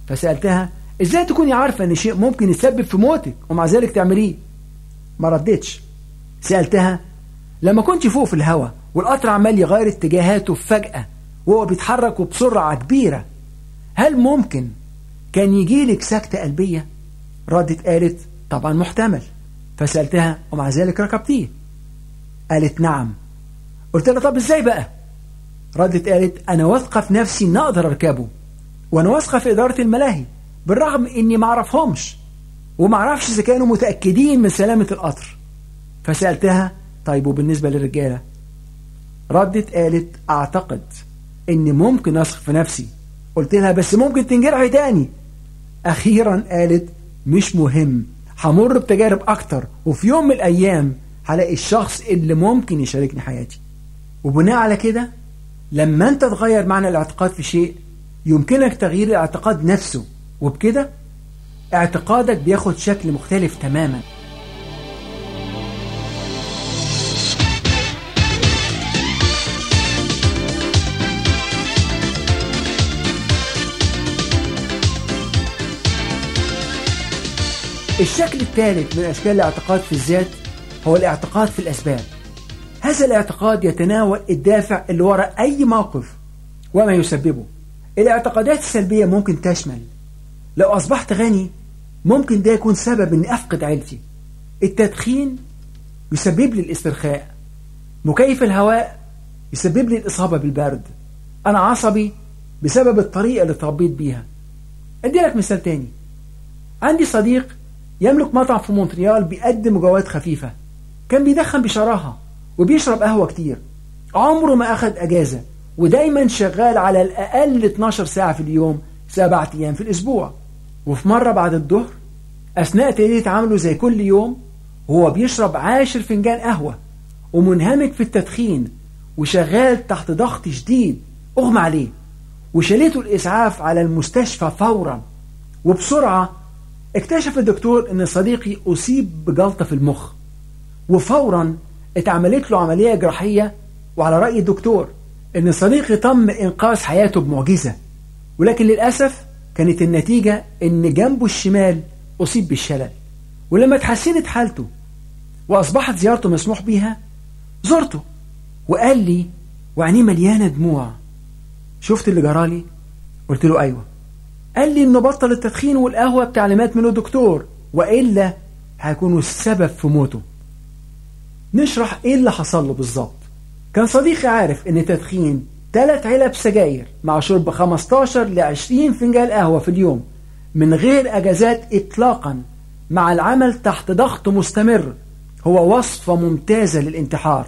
فسألتها ازاي تكوني عارفة ان شيء ممكن يسبب في موتك ومع ذلك تعمليه ما ردتش سألتها لما كنت فوق في الهواء والقطر عمال يغير اتجاهاته فجأة وهو بيتحرك بسرعة كبيرة هل ممكن كان يجيلك سكتة قلبية ردت قالت طبعا محتمل فسألتها ومع ذلك ركبتيه قالت نعم قلت لها طب ازاي بقى ردت قالت انا واثقة في نفسي ان اقدر اركبه وانا واثقة في ادارة الملاهي بالرغم اني ما اعرفهمش وما اعرفش اذا كانوا متأكدين من سلامة القطر فسألتها طيب وبالنسبة للرجالة ردت قالت اعتقد اني ممكن اثق في نفسي قلت لها بس ممكن تنجرحي تاني اخيرا قالت مش مهم همر بتجارب اكتر وفي يوم من الايام هلاقي الشخص اللي ممكن يشاركني حياتي وبناء على كده لما انت تغير معنى الاعتقاد في شيء يمكنك تغيير الاعتقاد نفسه وبكده اعتقادك بياخد شكل مختلف تماما الشكل الثالث من أشكال الاعتقاد في الذات هو الاعتقاد في الأسباب هذا الاعتقاد يتناول الدافع اللي وراء أي موقف وما يسببه الاعتقادات السلبية ممكن تشمل لو أصبحت غني ممكن ده يكون سبب أني أفقد عيلتي التدخين يسبب لي الاسترخاء مكيف الهواء يسبب لي الإصابة بالبرد أنا عصبي بسبب الطريقة اللي تربيت بيها أدي لك مثال تاني عندي صديق يملك مطعم في مونتريال بيقدم مجوات خفيفة كان بيدخن بشراهة وبيشرب قهوة كتير عمره ما أخد أجازة ودايما شغال على الأقل 12 ساعة في اليوم سبعة أيام في الأسبوع وفي مرة بعد الظهر أثناء تقلية عمله زي كل يوم وهو بيشرب عاشر فنجان قهوة ومنهمك في التدخين وشغال تحت ضغط شديد أغمى عليه وشالته الإسعاف على المستشفى فورا وبسرعة اكتشف الدكتور ان صديقي اصيب بجلطة في المخ وفورا اتعملت له عملية جراحية وعلى رأي الدكتور ان صديقي تم انقاذ حياته بمعجزة ولكن للأسف كانت النتيجة ان جنبه الشمال اصيب بالشلل ولما اتحسنت حالته واصبحت زيارته مسموح بيها زرته وقال لي وعينيه مليانة دموع شفت اللي جرالي قلت له ايوه قال لي انه بطل التدخين والقهوة بتعليمات من الدكتور وإلا هيكونوا السبب في موته نشرح ايه اللي حصل له بالظبط كان صديقي عارف ان التدخين ثلاث علب سجاير مع شرب 15 ل 20 فنجان قهوة في اليوم من غير اجازات اطلاقا مع العمل تحت ضغط مستمر هو وصفة ممتازة للانتحار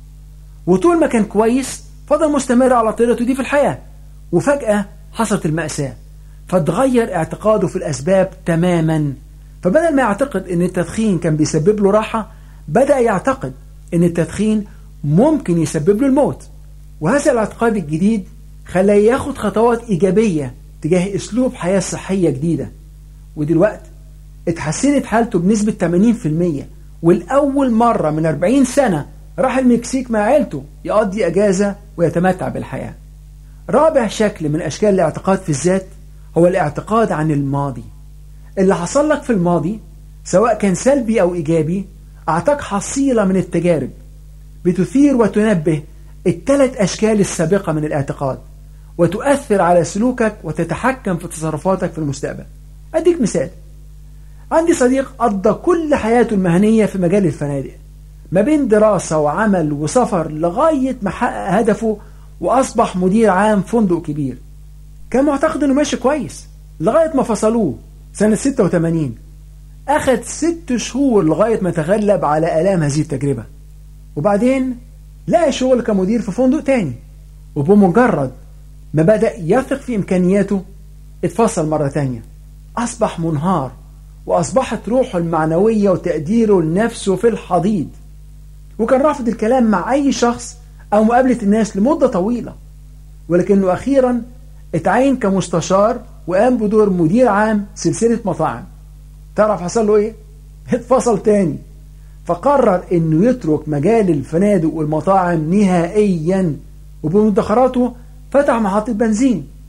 وطول ما كان كويس فضل مستمر على طريقته دي في الحياة وفجأة حصلت المأساة فتغير اعتقاده في الأسباب تماما فبدل ما يعتقد أن التدخين كان بيسبب له راحة بدأ يعتقد أن التدخين ممكن يسبب له الموت وهذا الاعتقاد الجديد خلاه ياخد خطوات إيجابية تجاه أسلوب حياة صحية جديدة ودلوقتي اتحسنت حالته بنسبة 80% والأول مرة من 40 سنة راح المكسيك مع عيلته يقضي أجازة ويتمتع بالحياة رابع شكل من أشكال الاعتقاد في الذات هو الاعتقاد عن الماضي اللي حصل لك في الماضي سواء كان سلبي أو إيجابي أعطاك حصيلة من التجارب بتثير وتنبه الثلاث أشكال السابقة من الاعتقاد وتؤثر على سلوكك وتتحكم في تصرفاتك في المستقبل أديك مثال عندي صديق قضى كل حياته المهنية في مجال الفنادق ما بين دراسة وعمل وسفر لغاية ما حقق هدفه وأصبح مدير عام فندق كبير كان معتقد انه ماشي كويس لغاية ما فصلوه سنة 86 أخذ ست شهور لغاية ما تغلب على آلام هذه التجربة وبعدين لقى شغل كمدير في فندق تاني وبمجرد ما بدأ يثق في إمكانياته اتفصل مرة تانية أصبح منهار وأصبحت روحه المعنوية وتقديره لنفسه في الحضيض وكان رافض الكلام مع أي شخص أو مقابلة الناس لمدة طويلة ولكنه أخيرا اتعين كمستشار وقام بدور مدير عام سلسلة مطاعم تعرف حصل له ايه؟ اتفصل تاني فقرر انه يترك مجال الفنادق والمطاعم نهائيا وبمدخراته فتح محطة بنزين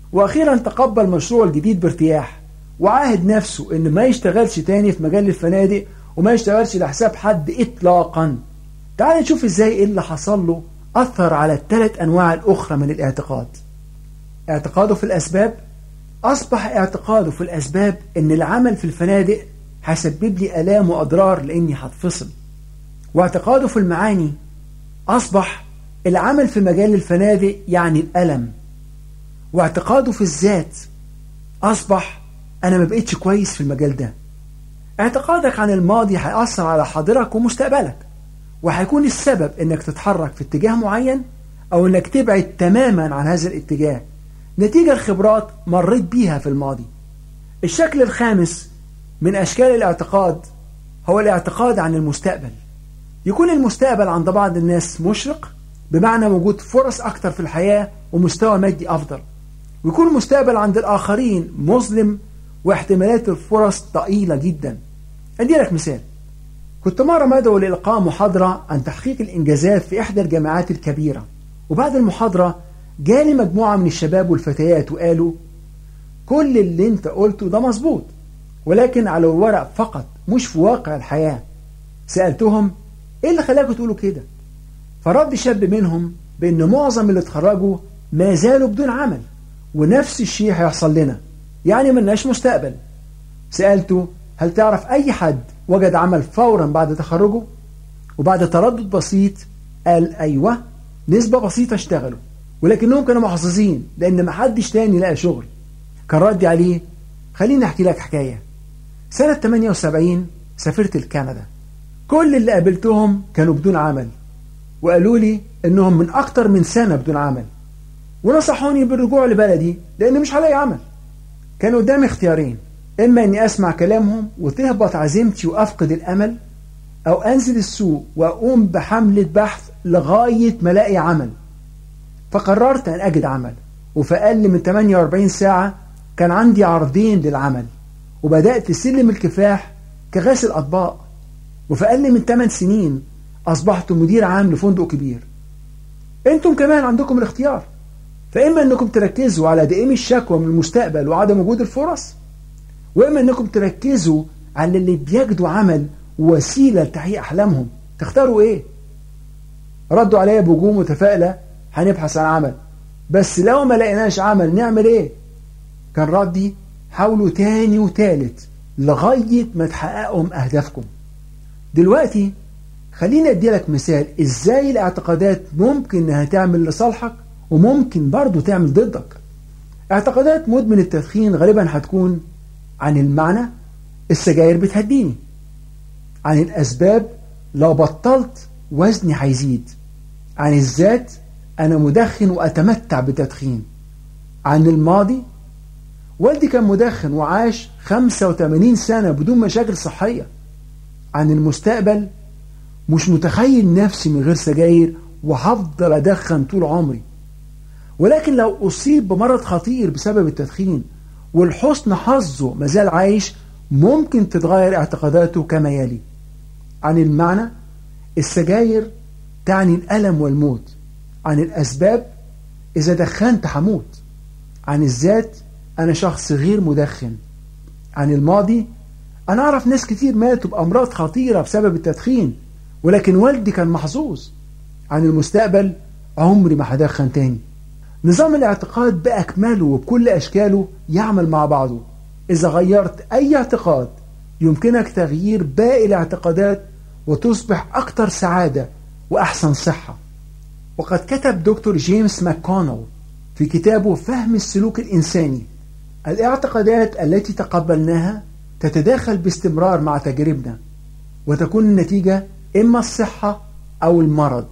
وأخيرا تقبل مشروع الجديد بارتياح وعاهد نفسه إن ما يشتغلش تاني في مجال الفنادق وما يشتغلش لحساب حد إطلاقا تعال نشوف إزاي إيه اللي حصل له أثر على الثلاث أنواع الأخرى من الاعتقاد اعتقاده في الأسباب أصبح اعتقاده في الأسباب إن العمل في الفنادق هيسبب لي آلام وأضرار لأني هتفصل واعتقاده في المعاني أصبح العمل في مجال الفنادق يعني الألم واعتقاده في الذات أصبح أنا ما بقيتش كويس في المجال ده اعتقادك عن الماضي هيأثر على حاضرك ومستقبلك وهيكون السبب انك تتحرك في اتجاه معين او انك تبعد تماما عن هذا الاتجاه نتيجة الخبرات مريت بيها في الماضي الشكل الخامس من أشكال الاعتقاد هو الاعتقاد عن المستقبل يكون المستقبل عند بعض الناس مشرق بمعنى وجود فرص أكثر في الحياة ومستوى مادي أفضل ويكون المستقبل عند الآخرين مظلم واحتمالات الفرص ضئيلة جدا أدي لك مثال كنت مرة مدعو لإلقاء محاضرة عن تحقيق الإنجازات في إحدى الجامعات الكبيرة وبعد المحاضرة جالي مجموعة من الشباب والفتيات وقالوا كل اللي انت قلته ده مظبوط ولكن على الورق فقط مش في واقع الحياة سألتهم ايه اللي خلاكم تقولوا كده فرد شاب منهم بان معظم اللي اتخرجوا ما زالوا بدون عمل ونفس الشيء هيحصل لنا يعني ملناش مستقبل سألته هل تعرف أي حد وجد عمل فورا بعد تخرجه وبعد تردد بسيط قال أيوة نسبة بسيطة اشتغلوا ولكنهم كانوا محظوظين لأن ما حدش تاني لقى شغل كان ردي عليه خليني أحكي لك حكاية سنة 78 سافرت لكندا كل اللي قابلتهم كانوا بدون عمل وقالوا لي إنهم من أكتر من سنة بدون عمل ونصحوني بالرجوع لبلدي لأن مش هلاقي عمل كان قدامي اختيارين إما إني أسمع كلامهم وتهبط عزيمتي وأفقد الأمل أو أنزل السوق وأقوم بحملة بحث لغاية ما ألاقي عمل فقررت أن أجد عمل وفي أقل من 48 ساعة كان عندي عرضين للعمل وبدأت سلم الكفاح كغاسل أطباق وفي أقل من 8 سنين أصبحت مدير عام لفندق كبير أنتم كمان عندكم الاختيار فإما أنكم تركزوا على دائم الشكوى من المستقبل وعدم وجود الفرص وإما أنكم تركزوا على اللي بيجدوا عمل وسيلة لتحقيق أحلامهم تختاروا إيه؟ ردوا عليا بهجوم متفائلة هنبحث عن عمل بس لو ما لقيناش عمل نعمل إيه؟ كان ردي حاولوا تاني وتالت لغاية ما تحققوا أهدافكم دلوقتي خليني أدي لك مثال إزاي الاعتقادات ممكن إنها تعمل لصالحك وممكن برضو تعمل ضدك اعتقادات مدمن التدخين غالبا هتكون عن المعنى السجاير بتهديني عن الأسباب لو بطلت وزني هيزيد عن الذات أنا مدخن وأتمتع بالتدخين عن الماضي والدي كان مدخن وعاش 85 سنة بدون مشاكل صحية عن المستقبل مش متخيل نفسي من غير سجاير وهفضل أدخن طول عمري ولكن لو أصيب بمرض خطير بسبب التدخين والحسن حظه مازال عايش ممكن تتغير اعتقاداته كما يلي عن المعنى السجاير تعني الألم والموت عن الأسباب إذا دخنت هموت عن الذات أنا شخص غير مدخن عن الماضي أنا أعرف ناس كتير ماتوا بأمراض خطيرة بسبب التدخين ولكن والدي كان محظوظ عن المستقبل عمري ما هدخن تاني نظام الاعتقاد بأكمله وبكل أشكاله يعمل مع بعضه إذا غيرت أي اعتقاد يمكنك تغيير باقي الاعتقادات وتصبح أكثر سعادة وأحسن صحة وقد كتب دكتور جيمس ماكونل في كتابه فهم السلوك الإنساني الاعتقادات التي تقبلناها تتداخل باستمرار مع تجاربنا وتكون النتيجة إما الصحة أو المرض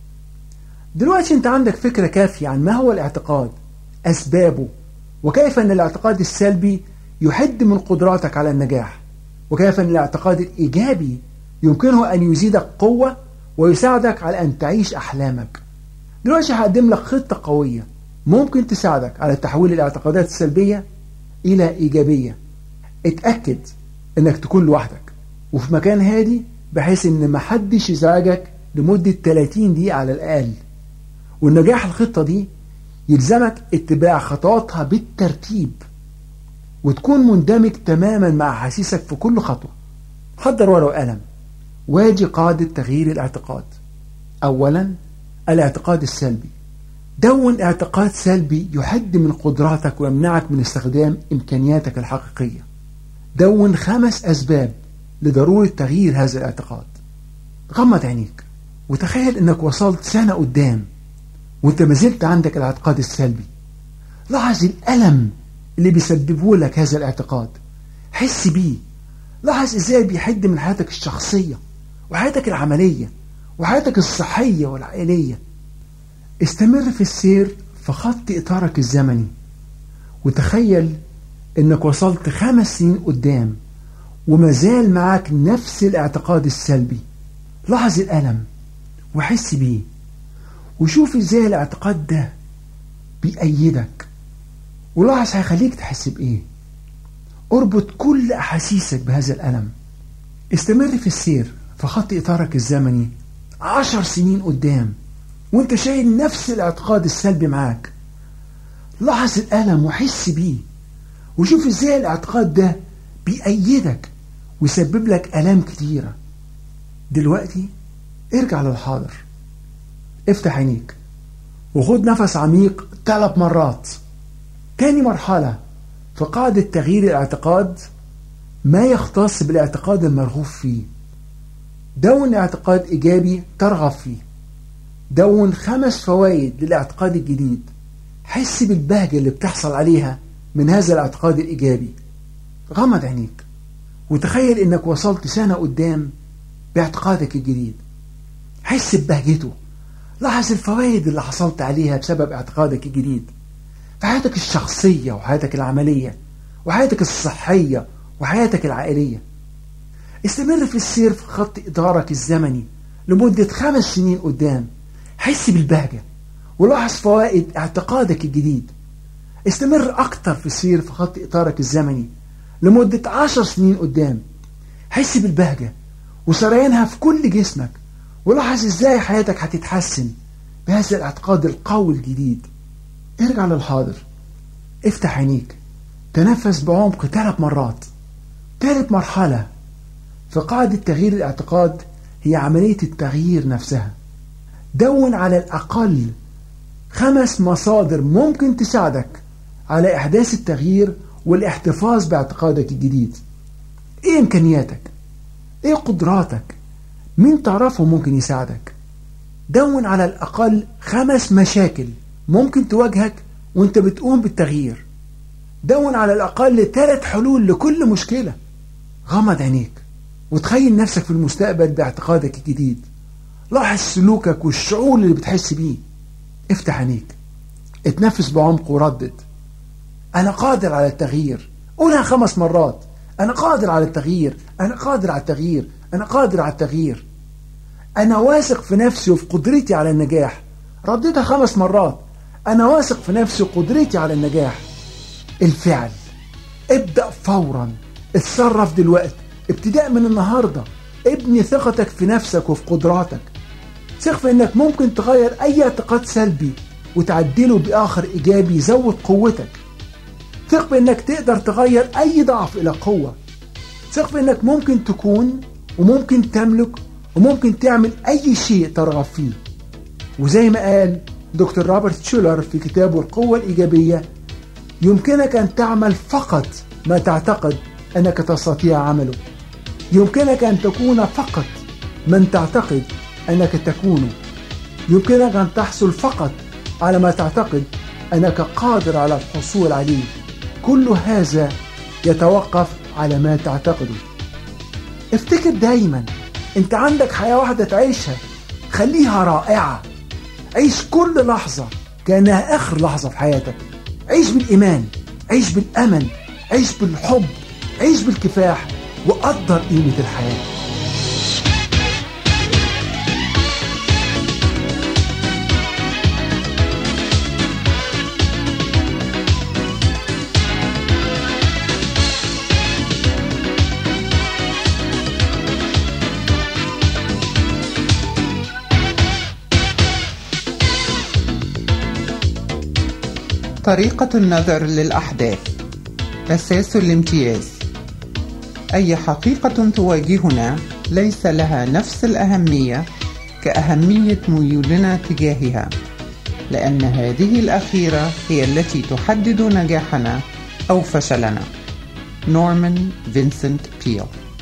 دلوقتي أنت عندك فكرة كافية عن ما هو الاعتقاد أسبابه وكيف أن الاعتقاد السلبي يحد من قدراتك على النجاح وكيف أن الاعتقاد الإيجابي يمكنه أن يزيدك قوة ويساعدك على أن تعيش أحلامك دلوقتي هقدم لك خطة قوية ممكن تساعدك على تحويل الاعتقادات السلبية إلى إيجابية اتأكد أنك تكون لوحدك وفي مكان هادي بحيث أن محدش يزعجك لمدة 30 دقيقة على الأقل والنجاح الخطة دي يلزمك اتباع خطواتها بالترتيب وتكون مندمج تماما مع أحاسيسك في كل خطوة حضر ورقة وقلم واجي قاعدة تغيير الاعتقاد أولا الاعتقاد السلبي دون اعتقاد سلبي يحد من قدراتك ويمنعك من استخدام إمكانياتك الحقيقية دون خمس أسباب لضرورة تغيير هذا الاعتقاد غمض عينيك وتخيل انك وصلت سنة قدام وانت ما زلت عندك الاعتقاد السلبي لاحظ الألم اللي بيسببه لك هذا الاعتقاد حس بيه لاحظ ازاي بيحد من حياتك الشخصية وحياتك العملية وحياتك الصحية والعائلية استمر في السير في خط إطارك الزمني وتخيل انك وصلت خمس سنين قدام وما زال معك نفس الاعتقاد السلبي لاحظ الألم وحس بيه وشوف ازاي الاعتقاد ده بيأيدك ولاحظ هيخليك تحس بإيه اربط كل أحاسيسك بهذا الألم استمر في السير في خط إطارك الزمني عشر سنين قدام وانت شايل نفس الاعتقاد السلبي معاك لاحظ الألم وحس بيه وشوف ازاي الاعتقاد ده بيأيدك ويسبب لك آلام كتيرة دلوقتي ارجع للحاضر افتح عينيك وخد نفس عميق ثلاث مرات تاني مرحلة في قاعدة تغيير الاعتقاد ما يختص بالاعتقاد المرغوب فيه دون اعتقاد إيجابي ترغب فيه دون خمس فوائد للاعتقاد الجديد حس بالبهجة اللي بتحصل عليها من هذا الاعتقاد الإيجابي غمض عينيك وتخيل انك وصلت سنة قدام باعتقادك الجديد حس ببهجته لاحظ الفوائد اللي حصلت عليها بسبب اعتقادك الجديد في حياتك الشخصية وحياتك العملية وحياتك الصحية وحياتك العائلية استمر في السير في خط إدارك الزمني لمدة خمس سنين قدام حس بالبهجة ولاحظ فوائد اعتقادك الجديد استمر أكتر في السير في خط إطارك الزمني لمدة عشر سنين قدام حس بالبهجة وسريانها في كل جسمك ولاحظ ازاي حياتك هتتحسن بهذا الاعتقاد القوي الجديد ارجع للحاضر افتح عينيك تنفس بعمق ثلاث مرات ثالث مرحلة في قاعدة تغيير الاعتقاد هي عملية التغيير نفسها دون على الأقل خمس مصادر ممكن تساعدك على إحداث التغيير والاحتفاظ باعتقادك الجديد إيه إمكانياتك؟ إيه قدراتك؟ مين تعرفه ممكن يساعدك؟ دون على الأقل خمس مشاكل ممكن تواجهك وانت بتقوم بالتغيير دون على الأقل ثلاث حلول لكل مشكلة غمض عينيك وتخيل نفسك في المستقبل باعتقادك الجديد لاحظ سلوكك والشعور اللي بتحس بيه افتح عينيك اتنفس بعمق وردد أنا قادر على التغيير قولها خمس مرات أنا قادر على التغيير أنا قادر على التغيير أنا قادر على التغيير أنا واثق في نفسي وفي قدرتي على النجاح رددها خمس مرات أنا واثق في نفسي وقدرتي على النجاح الفعل ابدأ فورا اتصرف دلوقتي ابتداء من النهاردة ابني ثقتك في نفسك وفي قدراتك ثق في انك ممكن تغير اي اعتقاد سلبي وتعدله باخر ايجابي يزود قوتك ثق بانك تقدر تغير اي ضعف الى قوة ثق بانك ممكن تكون وممكن تملك وممكن تعمل اي شيء ترغب فيه وزي ما قال دكتور روبرت شولر في كتابه القوة الإيجابية يمكنك أن تعمل فقط ما تعتقد أنك تستطيع عمله يمكنك أن تكون فقط من تعتقد أنك تكونه يمكنك أن تحصل فقط على ما تعتقد أنك قادر على الحصول عليه كل هذا يتوقف على ما تعتقده افتكر دايما انت عندك حياة واحدة تعيشها خليها رائعة عيش كل لحظة كأنها آخر لحظة في حياتك عيش بالإيمان عيش بالأمل عيش بالحب عيش بالكفاح وقدر قيمة الحياة طريقة النظر للأحداث أساس الامتياز أي حقيقة تواجهنا ليس لها نفس الأهمية كأهمية ميولنا تجاهها لأن هذه الأخيرة هي التي تحدد نجاحنا أو فشلنا نورمان فينسنت بيل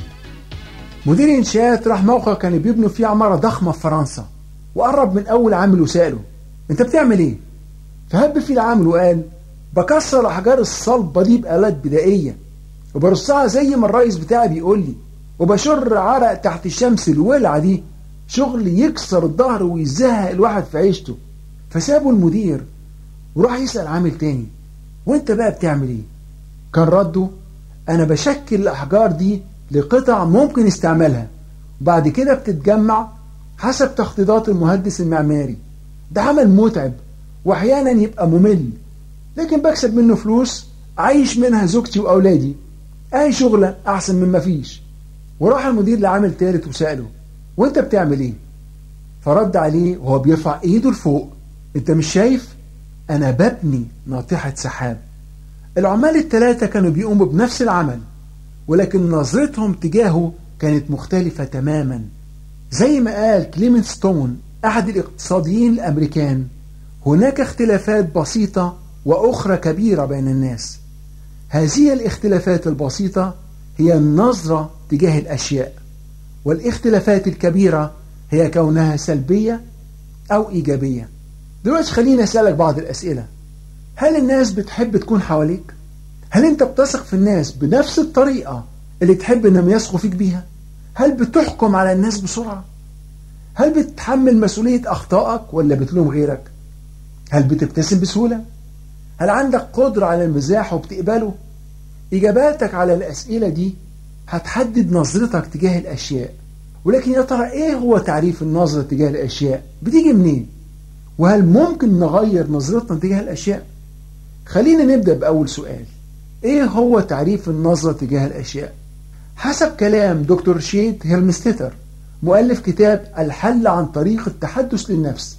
مدير إنشاءات راح موقع كانوا بيبنوا فيه عمارة ضخمة في فرنسا وقرب من أول عامل وسأله أنت بتعمل إيه؟ فهب فيه العامل وقال بكسر أحجار الصلبة دي بآلات بدائية وبرصها زي ما الرئيس بتاعي بيقول لي وبشر عرق تحت الشمس الولعة دي شغل يكسر الظهر ويزهق الواحد في عيشته فسابوا المدير وراح يسأل عامل تاني وانت بقى بتعمل ايه كان رده انا بشكل الاحجار دي لقطع ممكن استعمالها وبعد كده بتتجمع حسب تخطيطات المهندس المعماري ده عمل متعب واحيانا يبقى ممل لكن بكسب منه فلوس عايش منها زوجتي واولادي اي شغلة احسن من ما فيش وراح المدير لعامل تالت وسأله وانت بتعمل ايه فرد عليه وهو بيرفع ايده لفوق انت مش شايف انا ببني ناطحة سحاب العمال الثلاثة كانوا بيقوموا بنفس العمل ولكن نظرتهم تجاهه كانت مختلفة تماما زي ما قال كليمنت ستون أحد الاقتصاديين الأمريكان هناك اختلافات بسيطة وأخرى كبيرة بين الناس هذه الاختلافات البسيطة هي النظرة تجاه الأشياء والاختلافات الكبيرة هي كونها سلبية أو إيجابية دلوقتي خليني أسألك بعض الأسئلة هل الناس بتحب تكون حواليك؟ هل أنت بتثق في الناس بنفس الطريقة اللي تحب أنهم يثقوا فيك بيها؟ هل بتحكم على الناس بسرعة؟ هل بتتحمل مسؤولية أخطائك ولا بتلوم غيرك؟ هل بتبتسم بسهولة؟ هل عندك قدرة على المزاح وبتقبله؟ إجاباتك على الأسئلة دي هتحدد نظرتك تجاه الأشياء ولكن يا ترى إيه هو تعريف النظرة تجاه الأشياء؟ بتيجي منين؟ وهل ممكن نغير نظرتنا تجاه الأشياء؟ خلينا نبدأ بأول سؤال إيه هو تعريف النظرة تجاه الأشياء؟ حسب كلام دكتور شيد هيرمستيتر مؤلف كتاب الحل عن طريق التحدث للنفس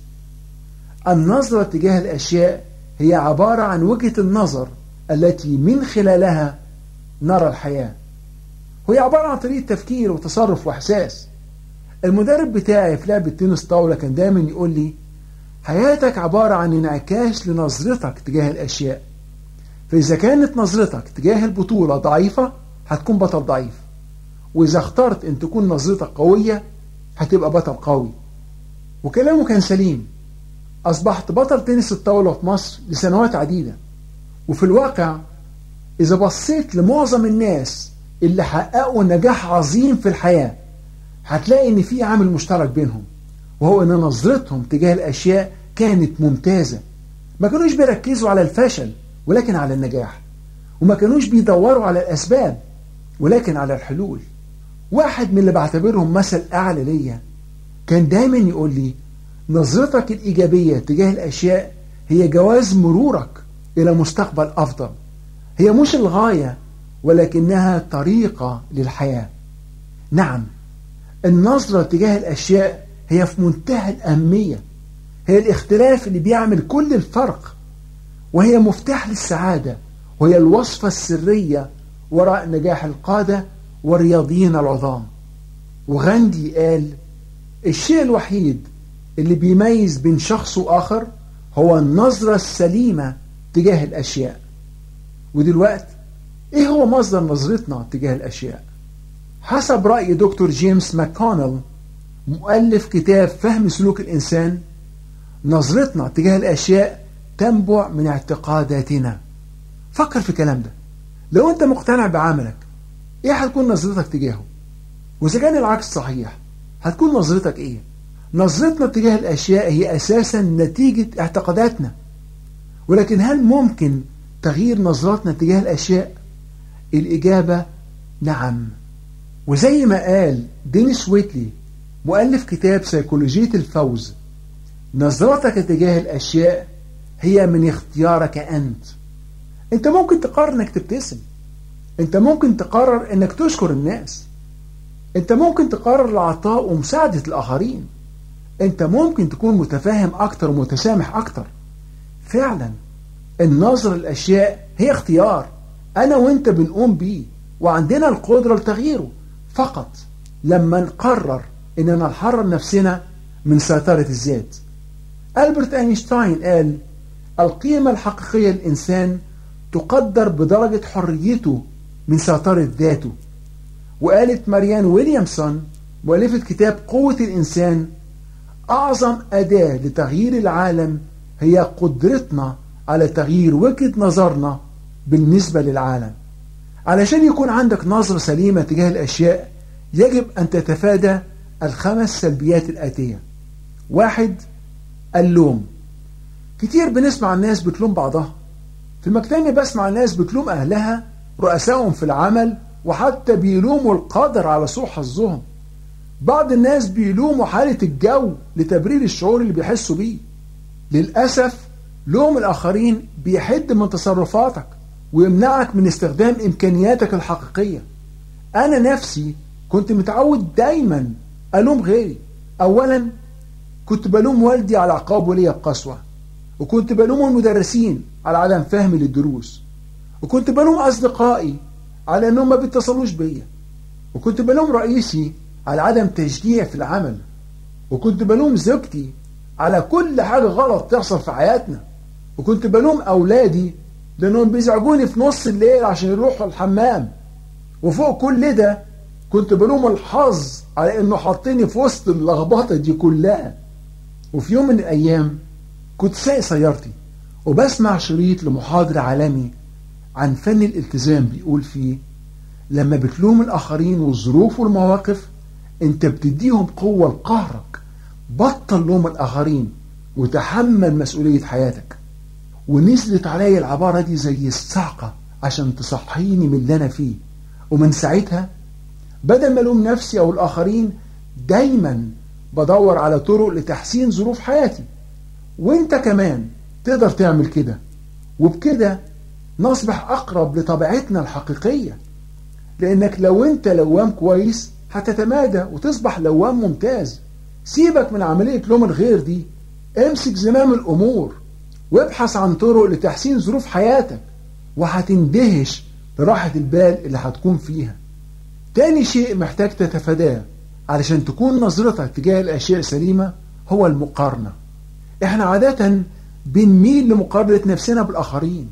النظرة تجاه الأشياء هي عبارة عن وجهة النظر التي من خلالها نرى الحياة وهي عبارة عن طريقة تفكير وتصرف وإحساس المدرب بتاعي في لعبة تنس طاولة كان دايما يقول لي حياتك عبارة عن انعكاس لنظرتك تجاه الأشياء فإذا كانت نظرتك تجاه البطولة ضعيفة هتكون بطل ضعيف وإذا اخترت أن تكون نظرتك قوية هتبقى بطل قوي وكلامه كان سليم أصبحت بطل تنس الطاولة في مصر لسنوات عديدة وفي الواقع إذا بصيت لمعظم الناس اللي حققوا نجاح عظيم في الحياة هتلاقي إن في عامل مشترك بينهم وهو إن نظرتهم تجاه الأشياء كانت ممتازة ما كانوش بيركزوا على الفشل ولكن على النجاح وما كانوش بيدوروا على الأسباب ولكن على الحلول واحد من اللي بعتبرهم مثل أعلى ليا كان دايما يقول لي نظرتك الإيجابية تجاه الأشياء هي جواز مرورك إلى مستقبل أفضل هي مش الغاية ولكنها طريقة للحياة نعم النظرة تجاه الأشياء هي في منتهى الأهمية هي الاختلاف اللي بيعمل كل الفرق وهي مفتاح للسعادة وهي الوصفة السرية وراء نجاح القادة والرياضيين العظام وغاندي قال الشيء الوحيد اللي بيميز بين شخص وآخر هو النظرة السليمة تجاه الأشياء ودلوقتي إيه هو مصدر نظرتنا تجاه الأشياء حسب رأي دكتور جيمس ماكونل مؤلف كتاب فهم سلوك الإنسان نظرتنا تجاه الأشياء تنبع من اعتقاداتنا فكر في الكلام ده لو أنت مقتنع بعملك إيه هتكون نظرتك تجاهه وإذا كان العكس صحيح هتكون نظرتك إيه نظرتنا تجاه الأشياء هي أساسا نتيجة اعتقاداتنا ولكن هل ممكن تغيير نظرتنا تجاه الأشياء الإجابة نعم وزي ما قال دينيس ويتلي مؤلف كتاب سيكولوجية الفوز نظرتك تجاه الأشياء هي من اختيارك أنت أنت ممكن تقرر أنك تبتسم أنت ممكن تقرر أنك تشكر الناس أنت ممكن تقرر العطاء ومساعدة الآخرين أنت ممكن تكون متفاهم أكتر ومتسامح أكتر فعلا النظر للأشياء هي اختيار أنا وإنت بنقوم بيه وعندنا القدرة لتغييره فقط لما نقرر إننا نحرر نفسنا من سيطرة الذات ألبرت أينشتاين قال القيمة الحقيقية للإنسان تقدر بدرجة حريته من سيطرة ذاته وقالت ماريان ويليامسون مؤلفة كتاب قوة الإنسان أعظم أداة لتغيير العالم هي قدرتنا على تغيير وجهة نظرنا بالنسبة للعالم علشان يكون عندك نظرة سليمة تجاه الأشياء يجب أن تتفادى الخمس سلبيات الآتية واحد اللوم كتير بنسمع الناس بتلوم بعضها في المكتبة بسمع الناس بتلوم أهلها رؤسائهم في العمل وحتى بيلوموا القدر على سوء حظهم بعض الناس بيلوموا حالة الجو لتبرير الشعور اللي بيحسوا بيه للأسف لوم الآخرين بيحد من تصرفاتك ويمنعك من استخدام إمكانياتك الحقيقية أنا نفسي كنت متعود دايما ألوم غيري أولا كنت بلوم والدي على عقاب ولي بقسوة وكنت بلوم المدرسين على عدم فهمي للدروس وكنت بلوم أصدقائي على أنهم ما بيتصلوش بيا وكنت بلوم رئيسي على عدم تشجيع في العمل وكنت بلوم زوجتي على كل حاجة غلط تحصل في حياتنا وكنت بلوم أولادي لأنهم بيزعجوني في نص الليل عشان يروحوا الحمام وفوق كل ده كنت بلوم الحظ على انه حطني في وسط اللخبطه دي كلها وفي يوم من الايام كنت سايق سيارتي وبسمع شريط لمحاضر عالمي عن فن الالتزام بيقول فيه لما بتلوم الاخرين والظروف والمواقف انت بتديهم قوه لقهرك بطل لوم الاخرين وتحمل مسؤوليه حياتك ونزلت عليا العباره دي زي الصعقه عشان تصحيني من اللي انا فيه ومن ساعتها بدل ما الوم نفسي او الاخرين دايما بدور على طرق لتحسين ظروف حياتي وانت كمان تقدر تعمل كده وبكده نصبح اقرب لطبيعتنا الحقيقيه لانك لو انت لوام كويس هتتمادى وتصبح لوام ممتاز سيبك من عمليه لوم الغير دي امسك زمام الامور وابحث عن طرق لتحسين ظروف حياتك وهتندهش براحه البال اللي هتكون فيها تاني شيء محتاج تتفاداه علشان تكون نظرتك تجاه الأشياء سليمة هو المقارنة احنا عادة بنميل لمقارنة نفسنا بالآخرين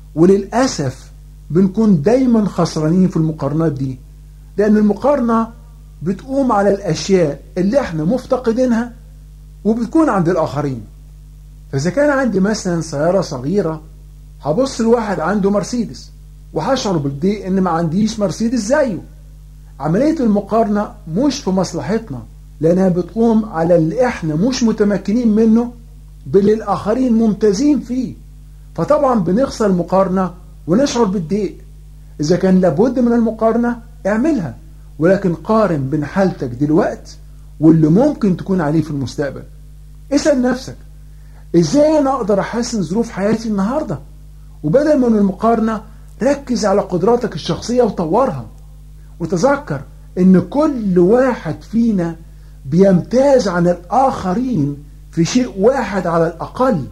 وللأسف بنكون دايما خسرانين في المقارنات دي لأن المقارنة بتقوم على الأشياء اللي احنا مفتقدينها وبتكون عند الآخرين فإذا كان عندي مثلا سيارة صغيرة هبص لواحد عنده مرسيدس وهشعر بالضيق ان ما عنديش مرسيدس زيه عملية المقارنة مش في مصلحتنا لأنها بتقوم على اللي احنا مش متمكنين منه باللي الآخرين ممتازين فيه فطبعا بنخسر المقارنة ونشعر بالضيق إذا كان لابد من المقارنة اعملها ولكن قارن بين حالتك دلوقت واللي ممكن تكون عليه في المستقبل اسأل نفسك ازاي انا اقدر احسن ظروف حياتي النهاردة وبدل من المقارنة ركز على قدراتك الشخصية وطورها وتذكر ان كل واحد فينا بيمتاز عن الاخرين في شيء واحد على الاقل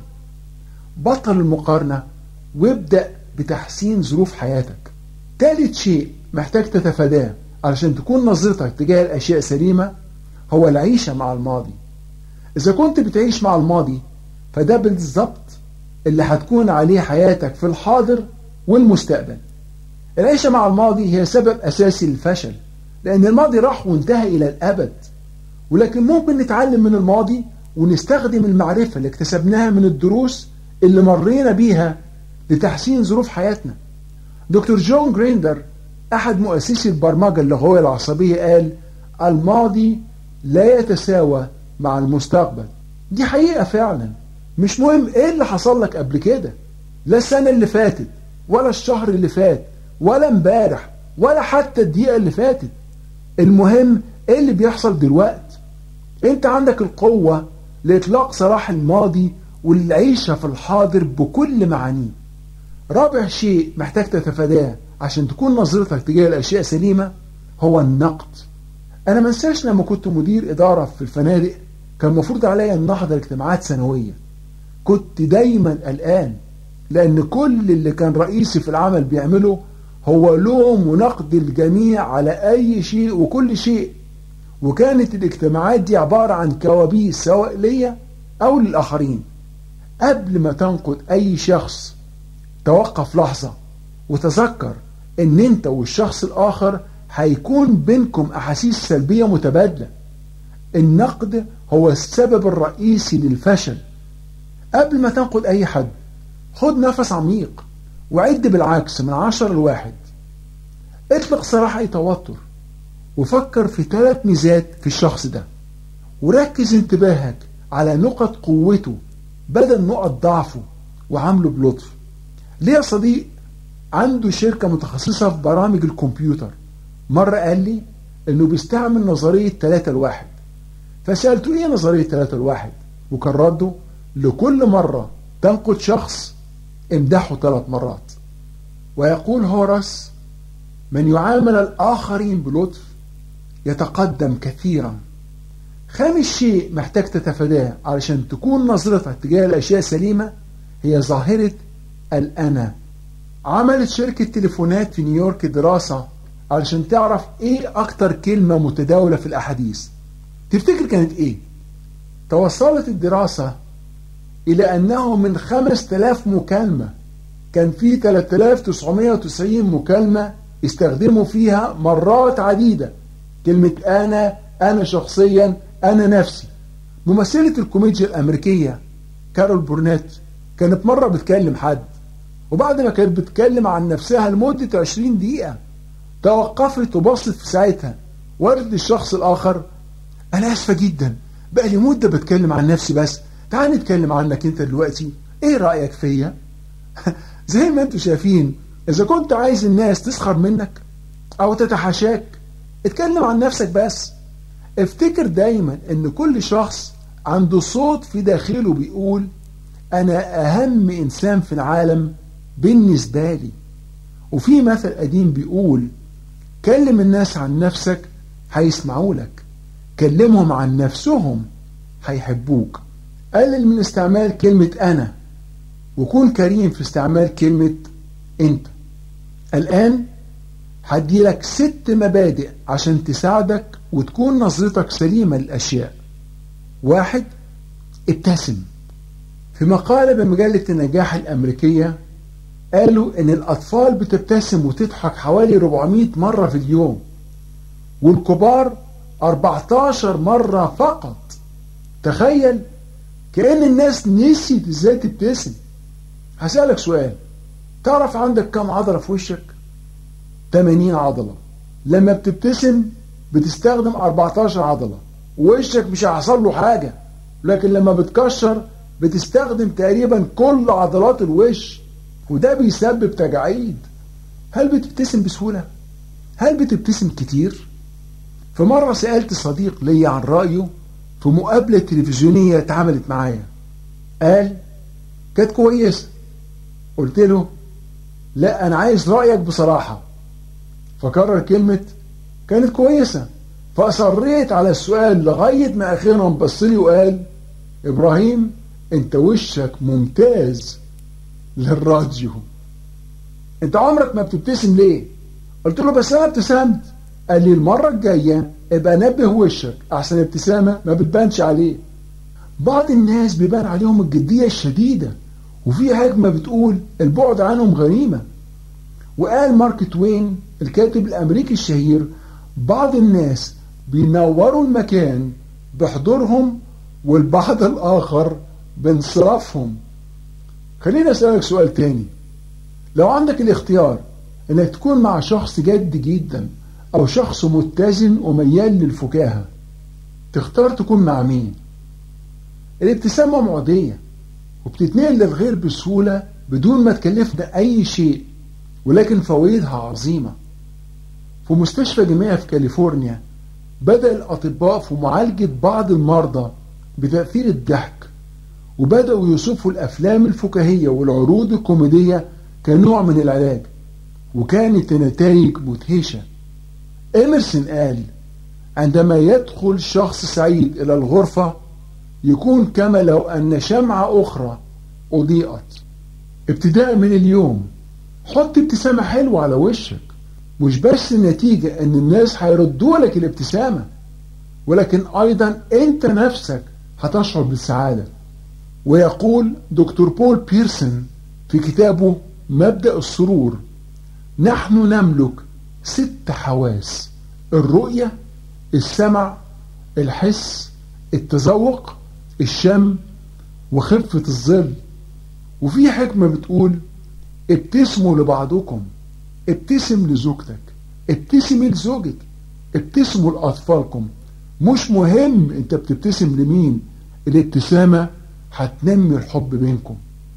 بطل المقارنة وابدأ بتحسين ظروف حياتك ثالث شيء محتاج تتفاداه علشان تكون نظرتك تجاه الاشياء سليمة هو العيشة مع الماضي اذا كنت بتعيش مع الماضي فده بالظبط اللي هتكون عليه حياتك في الحاضر والمستقبل العيشة مع الماضي هي سبب أساسي للفشل لأن الماضي راح وانتهى إلى الأبد ولكن ممكن نتعلم من الماضي ونستخدم المعرفة اللي اكتسبناها من الدروس اللي مرينا بيها لتحسين ظروف حياتنا دكتور جون جريندر أحد مؤسسي البرمجة اللغوية العصبية قال الماضي لا يتساوى مع المستقبل دي حقيقة فعلا مش مهم ايه اللي حصل لك قبل كده لا السنة اللي فاتت ولا الشهر اللي فات ولا امبارح ولا حتى الدقيقة اللي فاتت المهم ايه اللي بيحصل دلوقتي انت عندك القوة لإطلاق سراح الماضي والعيشة في الحاضر بكل معانيه رابع شيء محتاج تتفاداه عشان تكون نظرتك تجاه الأشياء سليمة هو النقد أنا ما انساش لما كنت مدير إدارة في الفنادق كان المفروض عليا أن أحضر اجتماعات سنوية كنت دايما قلقان لأن كل اللي كان رئيسي في العمل بيعمله هو لوم ونقد الجميع على أي شيء وكل شيء وكانت الاجتماعات دي عبارة عن كوابيس سواء ليا أو للآخرين قبل ما تنقد أي شخص توقف لحظة وتذكر ان انت والشخص الاخر هيكون بينكم احاسيس سلبية متبادلة النقد هو السبب الرئيسي للفشل قبل ما تنقد اي حد خد نفس عميق وعد بالعكس من عشر لواحد اطلق صراحة اي توتر وفكر في ثلاث ميزات في الشخص ده وركز انتباهك على نقط قوته بدل نقط ضعفه وعامله بلطف ليه يا صديق عنده شركة متخصصة في برامج الكمبيوتر مرة قال لي انه بيستعمل نظرية 3 الواحد فسألته ايه نظرية 3 الواحد وكان رده لكل مرة تنقد شخص امدحه ثلاث مرات ويقول هوراس من يعامل الآخرين بلطف يتقدم كثيرا خامس شيء محتاج تتفاداه علشان تكون نظرتك تجاه الأشياء سليمة هي ظاهرة الأنا عملت شركة تليفونات في نيويورك دراسة علشان تعرف ايه اكتر كلمة متداولة في الاحاديث تفتكر كانت ايه توصلت الدراسة الى انه من 5000 مكالمة كان في 3990 مكالمة استخدموا فيها مرات عديدة كلمة انا انا شخصيا انا نفسي ممثلة الكوميديا الامريكية كارول بورنيت كانت مرة بتكلم حد وبعد ما كانت بتتكلم عن نفسها لمدة 20 دقيقة توقفت وبصت في ساعتها وقالت للشخص الآخر أنا آسفة جدا بقى لي مدة بتكلم عن نفسي بس تعال نتكلم عنك أنت دلوقتي إيه رأيك فيا؟ زي ما أنتم شايفين إذا كنت عايز الناس تسخر منك أو تتحاشاك اتكلم عن نفسك بس افتكر دايما ان كل شخص عنده صوت في داخله بيقول انا اهم انسان في العالم بالنسبة لي وفي مثل قديم بيقول كلم الناس عن نفسك هيسمعوا لك كلمهم عن نفسهم هيحبوك قلل من استعمال كلمة أنا وكون كريم في استعمال كلمة أنت الآن هديلك ست مبادئ عشان تساعدك وتكون نظرتك سليمة للأشياء واحد ابتسم في مقالة بمجلة النجاح الأمريكية قالوا ان الاطفال بتبتسم وتضحك حوالي 400 مرة في اليوم والكبار 14 مرة فقط تخيل كأن الناس نسيت ازاي تبتسم هسألك سؤال تعرف عندك كم عضلة في وشك 80 عضلة لما بتبتسم بتستخدم 14 عضلة وشك مش هيحصل له حاجة لكن لما بتكشر بتستخدم تقريبا كل عضلات الوش وده بيسبب تجاعيد هل بتبتسم بسهولة؟ هل بتبتسم كتير؟ في مرة سألت صديق لي عن رأيه في مقابلة تلفزيونية اتعملت معايا قال كانت كويسة قلت له لا أنا عايز رأيك بصراحة فكرر كلمة كانت كويسة فأصريت على السؤال لغاية ما أخيرا بص لي وقال إبراهيم أنت وشك ممتاز للراديو انت عمرك ما بتبتسم ليه قلت له بس انا ابتسمت قال لي المرة الجاية ابقى نبه وشك احسن ابتسامة ما بتبانش عليه بعض الناس بيبان عليهم الجدية الشديدة وفي حكمة بتقول البعد عنهم غنيمة وقال مارك توين الكاتب الامريكي الشهير بعض الناس بينوروا المكان بحضورهم والبعض الاخر بانصرافهم خليني أسألك سؤال تاني لو عندك الاختيار انك تكون مع شخص جد جدا او شخص متزن وميال للفكاهة تختار تكون مع مين الابتسامة معدية وبتتنقل للغير بسهولة بدون ما تكلفنا اي شيء ولكن فوائدها عظيمة في مستشفى جامعي في كاليفورنيا بدأ الأطباء في معالجة بعض المرضى بتأثير الضحك وبدأوا يوصفوا الأفلام الفكاهية والعروض الكوميدية كنوع من العلاج وكانت النتائج مدهشة إمرسون قال عندما يدخل شخص سعيد إلى الغرفة يكون كما لو أن شمعة أخرى أضيئت ابتداء من اليوم حط ابتسامة حلوة على وشك مش بس النتيجة ان الناس هيردوا لك الابتسامة ولكن ايضا انت نفسك هتشعر بالسعادة ويقول دكتور بول بيرسون في كتابه مبدأ السرور نحن نملك ست حواس الرؤية السمع الحس التذوق الشم وخفة الظل وفي حكمة بتقول ابتسموا لبعضكم ابتسم لزوجتك ابتسمي لزوجك ابتسموا لأطفالكم مش مهم انت بتبتسم لمين الابتسامة هتنمي الحب بينكم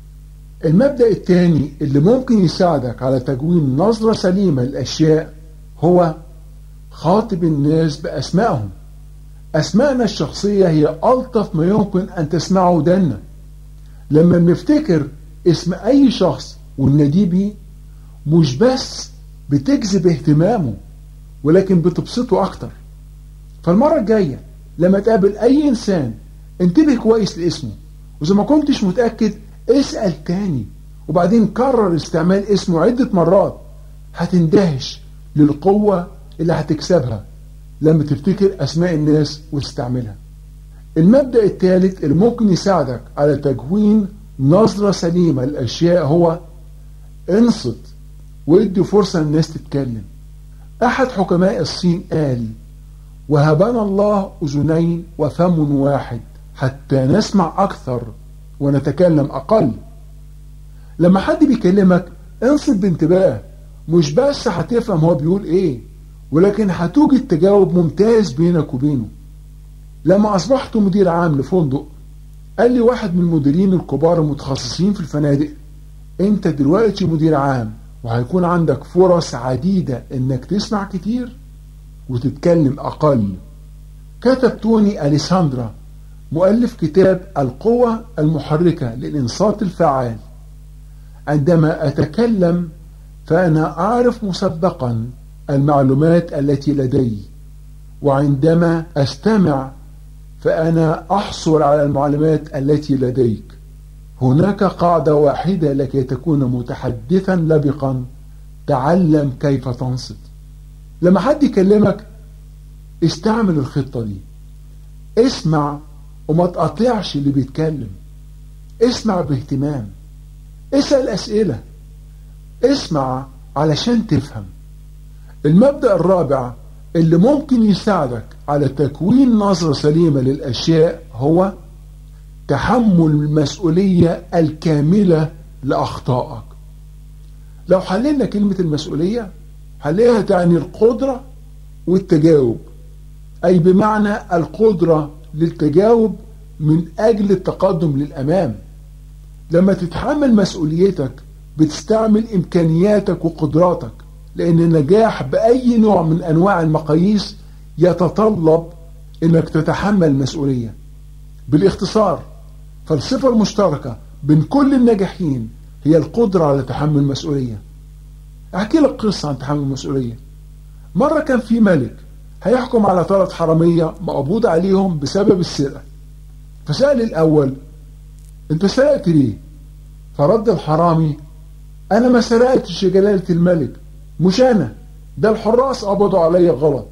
المبدأ الثاني اللي ممكن يساعدك على تكوين نظرة سليمة للأشياء هو خاطب الناس بأسمائهم أسمائنا الشخصية هي ألطف ما يمكن أن تسمعه ودنا لما بنفتكر اسم أي شخص ونناديه بيه مش بس بتجذب اهتمامه ولكن بتبسطه أكتر فالمرة الجاية لما تقابل أي إنسان انتبه كويس لاسمه وإذا ما كنتش متأكد اسأل تاني وبعدين كرر استعمال اسمه عدة مرات هتندهش للقوة اللي هتكسبها لما تفتكر أسماء الناس وتستعملها المبدأ الثالث اللي ممكن يساعدك على تكوين نظرة سليمة للأشياء هو انصت وادي فرصة للناس تتكلم أحد حكماء الصين قال وهبنا الله أذنين وفم واحد حتى نسمع أكثر ونتكلم أقل لما حد بيكلمك انصت بانتباه مش بس هتفهم هو بيقول ايه ولكن هتوجد تجاوب ممتاز بينك وبينه لما أصبحت مدير عام لفندق قال لي واحد من المديرين الكبار المتخصصين في الفنادق انت دلوقتي مدير عام وهيكون عندك فرص عديدة انك تسمع كتير وتتكلم اقل كتب توني أليساندرا مؤلف كتاب القوة المحركة للإنصات الفعال عندما أتكلم فأنا أعرف مسبقا المعلومات التي لدي وعندما أستمع فأنا أحصل على المعلومات التي لديك هناك قاعدة واحدة لكي تكون متحدثا لبقا تعلم كيف تنصت لما حد يكلمك استعمل الخطة دي اسمع وما تقطعش اللي بيتكلم اسمع باهتمام اسأل أسئلة اسمع علشان تفهم المبدأ الرابع اللي ممكن يساعدك على تكوين نظرة سليمة للأشياء هو تحمل المسؤولية الكاملة لأخطائك لو حللنا كلمة المسؤولية هنلاقيها تعني القدرة والتجاوب أي بمعنى القدرة للتجاوب من أجل التقدم للأمام لما تتحمل مسؤوليتك بتستعمل إمكانياتك وقدراتك لأن النجاح بأي نوع من أنواع المقاييس يتطلب أنك تتحمل مسؤولية بالاختصار فالصفة المشتركة بين كل الناجحين هي القدرة على تحمل المسؤولية أحكي لك قصة عن تحمل المسؤولية مرة كان في ملك هيحكم على ثلاث حرامية مقبوض عليهم بسبب السرقة فسأل الأول أنت سرقت ليه؟ فرد الحرامي أنا ما سرقتش يا جلالة الملك مش أنا ده الحراس قبضوا عليا غلط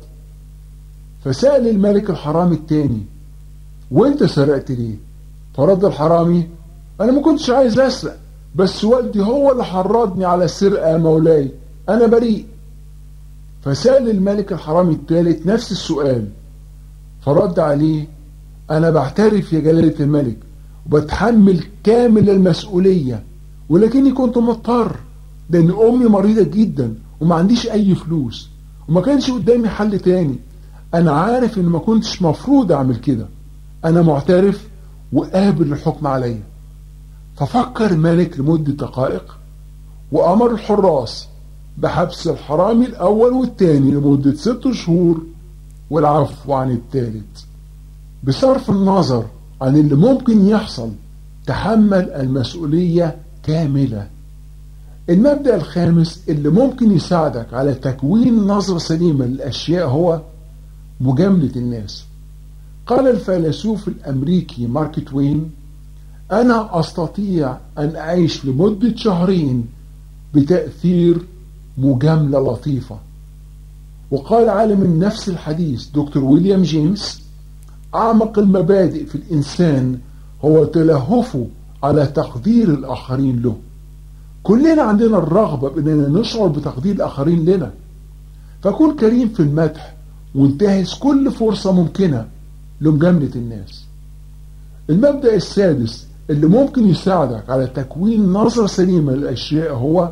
فسأل الملك الحرامي التاني وانت سرقت ليه فرد الحرامي انا ما كنتش عايز اسرق بس والدي هو اللي حرضني على السرقة يا مولاي انا بريء فسأل الملك الحرامي الثالث نفس السؤال فرد عليه انا بعترف يا جلالة الملك وبتحمل كامل المسؤولية ولكني كنت مضطر لان امي مريضة جدا وما عنديش اي فلوس وما كانش قدامي حل تاني انا عارف ان ما كنتش مفروض اعمل كده انا معترف وقابل الحكم عليا ففكر الملك لمدة دقائق وامر الحراس بحبس الحرامي الاول والتاني لمدة ست شهور والعفو عن الثالث بصرف النظر عن اللي ممكن يحصل تحمل المسؤولية كاملة المبدأ الخامس اللي ممكن يساعدك على تكوين نظرة سليمة للأشياء هو مجاملة الناس قال الفيلسوف الأمريكي مارك توين أنا أستطيع أن أعيش لمدة شهرين بتأثير مجاملة لطيفة وقال عالم النفس الحديث دكتور ويليام جيمس أعمق المبادئ في الإنسان هو تلهفه على تقدير الآخرين له كلنا عندنا الرغبة بأننا نشعر بتقدير الآخرين لنا فكن كريم في المدح وانتهز كل فرصة ممكنة لمجاملة الناس المبدأ السادس اللي ممكن يساعدك على تكوين نظرة سليمة للأشياء هو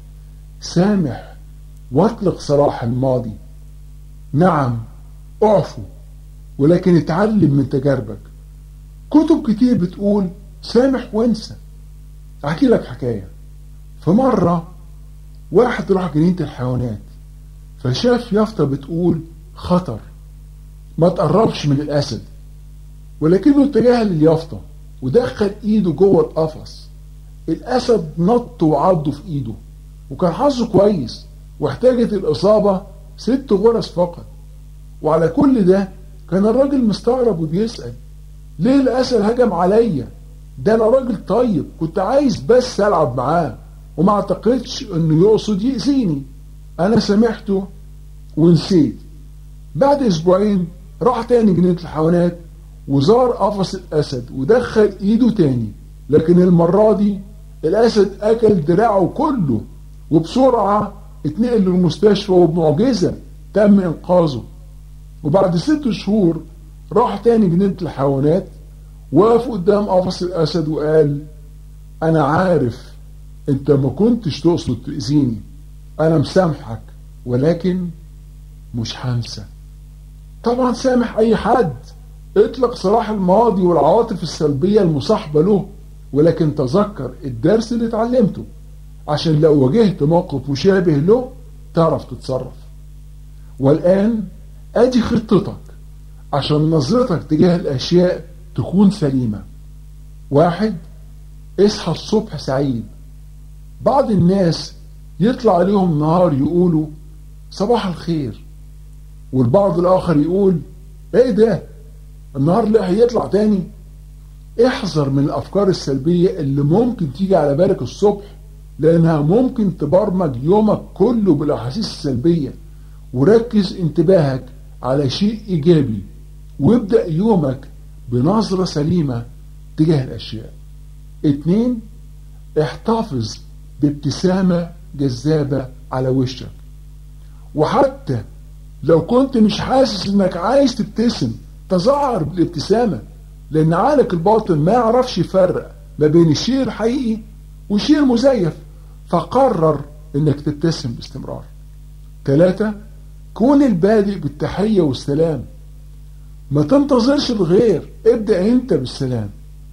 سامح واطلق سراح الماضي نعم اعفو ولكن اتعلم من تجاربك كتب كتير بتقول سامح وانسى احكي لك حكاية في مرة واحد راح جنينة الحيوانات فشاف يافطة بتقول خطر ما تقربش من الأسد ولكنه اتجاه لليافطة ودخل ايده جوه القفص الأسد نط وعضه في ايده وكان حظه كويس واحتاجت الإصابة ست غرز فقط وعلى كل ده كان الراجل مستغرب وبيسأل ليه الأسد هجم عليا ده أنا راجل طيب كنت عايز بس ألعب معاه وما اعتقدش انه يقصد يأذيني انا سامحته ونسيت بعد اسبوعين راح تاني جنينة الحيوانات وزار قفص الاسد ودخل ايده تاني لكن المرة دي الاسد اكل دراعه كله وبسرعة اتنقل للمستشفى وبمعجزة تم انقاذه وبعد ست شهور راح تاني جنينة الحيوانات وقف قدام قفص الاسد وقال انا عارف انت ما كنتش تقصد تأذيني انا مسامحك ولكن مش هنسى طبعا سامح اي حد اطلق سراح الماضي والعواطف السلبية المصاحبة له ولكن تذكر الدرس اللي اتعلمته عشان لو واجهت موقف مشابه له تعرف تتصرف والآن ادي خطتك عشان نظرتك تجاه الاشياء تكون سليمة واحد اصحى الصبح سعيد بعض الناس يطلع عليهم نهار يقولوا صباح الخير والبعض الآخر يقول ايه ده النهار اللي هيطلع تاني احذر من الأفكار السلبية اللي ممكن تيجي على بالك الصبح لأنها ممكن تبرمج يومك كله بالأحاسيس السلبية وركز انتباهك على شيء إيجابي وابدأ يومك بنظرة سليمة تجاه الأشياء اتنين احتفظ بابتسامة جذابة على وشك وحتى لو كنت مش حاسس انك عايز تبتسم تظاهر بالابتسامة لان عقلك الباطن ما يعرفش يفرق ما بين الشيء الحقيقي والشيء المزيف فقرر انك تبتسم باستمرار ثلاثة كون البادئ بالتحية والسلام ما تنتظرش الغير ابدأ انت بالسلام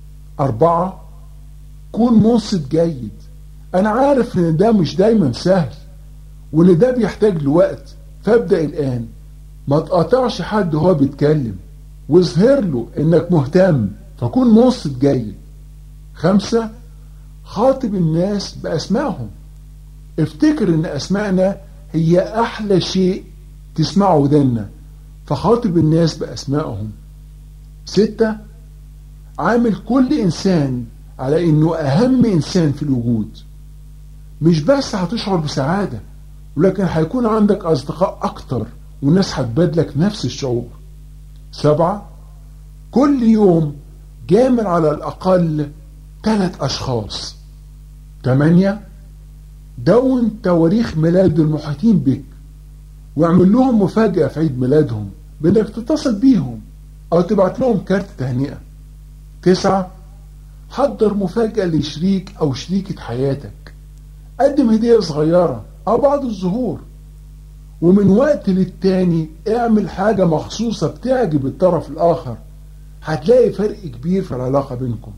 أربعة كون منصت جيد أنا عارف إن ده مش دايما سهل وإن ده بيحتاج لوقت فابدأ الآن ما تقاطعش حد وهو بيتكلم واظهر له إنك مهتم فكون منصت جيد خمسة خاطب الناس بأسمائهم افتكر إن أسمائنا هي أحلى شيء تسمعه ودنا فخاطب الناس بأسمائهم ستة عامل كل إنسان على إنه أهم إنسان في الوجود مش بس هتشعر بسعادة ولكن هيكون عندك أصدقاء أكتر والناس هتبادلك نفس الشعور سبعة كل يوم جامل على الأقل ثلاث أشخاص ثمانية دون تواريخ ميلاد المحيطين بك واعمل لهم مفاجأة في عيد ميلادهم بانك تتصل بيهم او تبعت لهم كارت تهنئة تسعة حضر مفاجأة لشريك او شريكة حياتك قدم هدية صغيرة او بعض الزهور ومن وقت للتاني اعمل حاجة مخصوصة بتعجب الطرف الاخر هتلاقي فرق كبير في العلاقة بينكم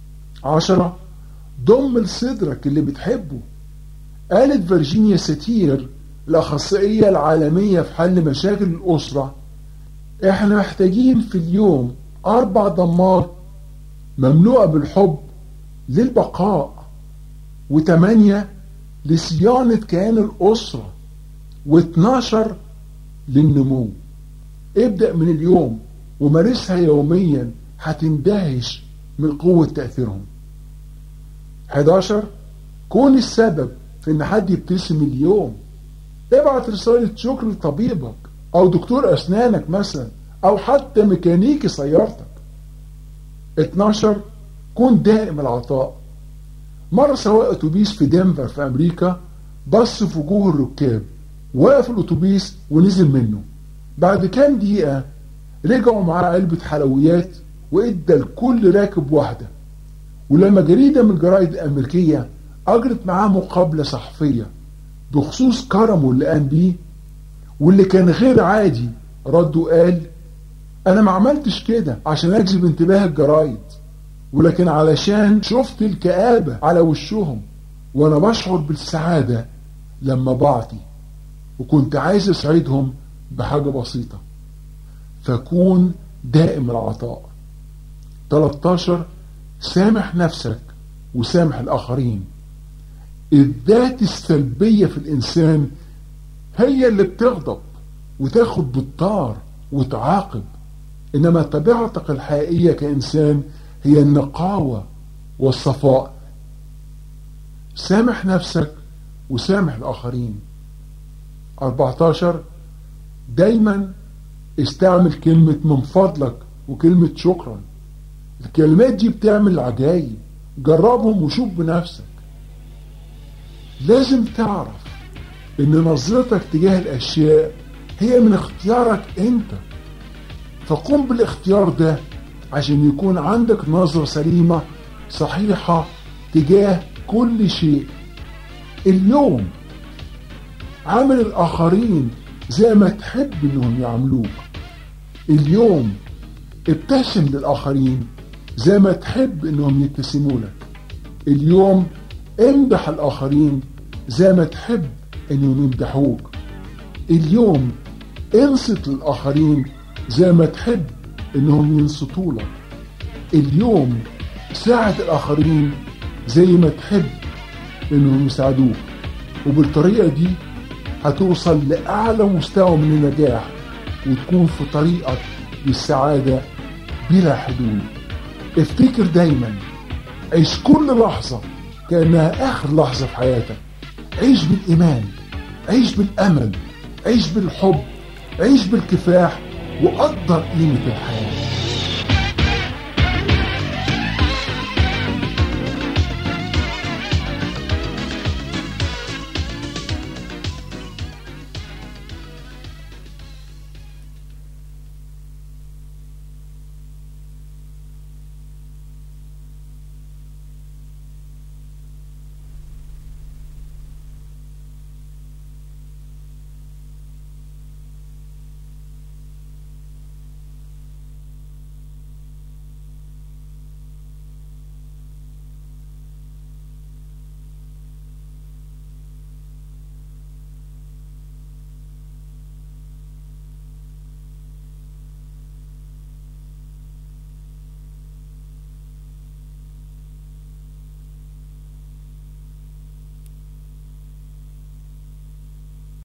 عشرة ضم لصدرك اللي بتحبه قالت فيرجينيا ساتير الأخصائية العالمية في حل مشاكل الأسرة احنا محتاجين في اليوم أربع ضمات مملوءة بالحب للبقاء وثمانية لصيانة كيان الأسرة واتناشر للنمو ابدأ من اليوم ومارسها يوميا هتندهش من قوة تأثيرهم 11 كون السبب في ان حد يبتسم اليوم ابعت رسالة شكر لطبيبك او دكتور اسنانك مثلا او حتى ميكانيكي سيارتك 12 كون دائم العطاء مرة سواق اتوبيس في دنفر في امريكا بص في وجوه الركاب وقف الاتوبيس ونزل منه بعد كام دقيقة رجعوا معاه علبة حلويات وادى لكل راكب واحدة ولما جريدة من الجرايد الأمريكية أجرت معاه مقابلة صحفية بخصوص كرمه اللي قام بيه واللي كان غير عادي رد وقال أنا ما عملتش كده عشان أجذب انتباه الجرايد ولكن علشان شفت الكآبة على وشهم وأنا بشعر بالسعادة لما بعطي وكنت عايز أسعدهم بحاجة بسيطة فكون دائم العطاء 13 سامح نفسك وسامح الآخرين الذات السلبية في الإنسان هي اللي بتغضب وتاخد بالطار وتعاقب إنما طبيعتك الحقيقية كإنسان هي النقاوة والصفاء سامح نفسك وسامح الآخرين 14 دايما استعمل كلمة من فضلك وكلمة شكرا الكلمات دي بتعمل عجايب جربهم وشوف بنفسك لازم تعرف ان نظرتك تجاه الاشياء هي من اختيارك انت فقم بالاختيار ده عشان يكون عندك نظرة سليمة صحيحة تجاه كل شيء اليوم عامل الآخرين زي ما تحب إنهم يعملوك اليوم ابتسم للآخرين زي ما تحب إنهم يبتسموا لك اليوم امدح الآخرين زي ما تحب إنهم يمدحوك اليوم انصت للآخرين زي ما تحب إنهم ينصتوا لك اليوم ساعد الآخرين زي ما تحب إنهم يساعدوك وبالطريقة دي هتوصل لأعلى مستوى من النجاح وتكون في طريقك للسعادة بلا حدود افتكر دايما عيش كل لحظة كأنها آخر لحظة في حياتك عيش بالإيمان عيش بالأمل عيش بالحب عيش بالكفاح وقدر قيمة الحياة